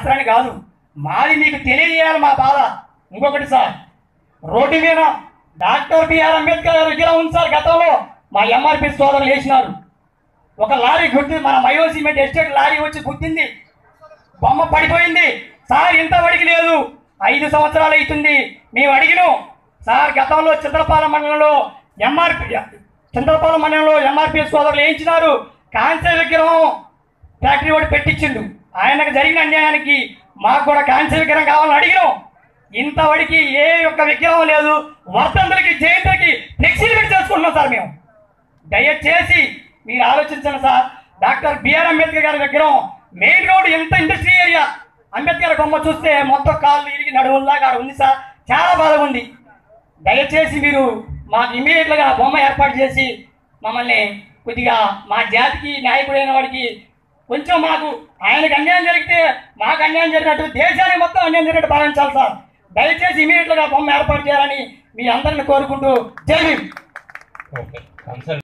చేస్తారని కాదు మాది మీకు తెలియజేయాలి మా బాధ ఇంకొకటి సార్ రోడ్డు మీద డాక్టర్ బిఆర్ అంబేద్కర్ గారి విగ్రహం ఉంది సార్ గతంలో మా ఎంఆర్పి సోదరులు వేసినారు ఒక లారీ గుర్తు మన మయో సిమెంట్ ఎస్టేట్ లారీ వచ్చి గుర్తింది బొమ్మ పడిపోయింది సార్ ఇంత వడికి లేదు ఐదు సంవత్సరాలు అవుతుంది మేము అడిగినాం సార్ గతంలో చంద్రపాలెం మండలంలో ఎంఆర్పి చంద్రపాలెం మండలంలో ఎంఆర్పి సోదరులు వేయించినారు కాంస్య విగ్రహం ఫ్యాక్టరీ వాడు పెట్టించిండు ఆయనకు జరిగిన అన్యాయానికి మాకు కూడా కాంస్య విగ్రహం కావాలని అడిగినాం ఇంతవడికి ఏ యొక్క విగ్రహం లేదు వర్ధంతులకి జయంతులకి ఫ్లెక్సీలు పెట్టి చేసుకుంటున్నాం సార్ మేము దయచేసి మీరు ఆలోచించండి సార్ డాక్టర్ బిఆర్ అంబేద్కర్ గారి విగ్రహం మెయిన్ రోడ్ ఎంత ఇండస్ట్రీ ఏరియా అంబేద్కర్ బొమ్మ చూస్తే మొత్తం కాళ్ళు ఇరిగి నడువుల్లాగా ఆడ ఉంది సార్ చాలా బాధగా ఉంది దయచేసి మీరు మాకు ఇమీడియట్గా బొమ్మ ఏర్పాటు చేసి మమ్మల్ని కొద్దిగా మా జాతికి నాయకుడైన వాడికి కొంచెం మాకు ఆయనకు అన్యాయం జరిగితే మాకు అన్యాయం జరిగినట్టు దేశానికి మొత్తం అన్యాయం జరిగినట్టు భావించాలి సార్ దయచేసి ఇమీడియట్గా బొమ్మ ఏర్పాటు చేయాలని మీ అందరిని కోరుకుంటూ జై భీమ్ ఓకే కన్సల్ట్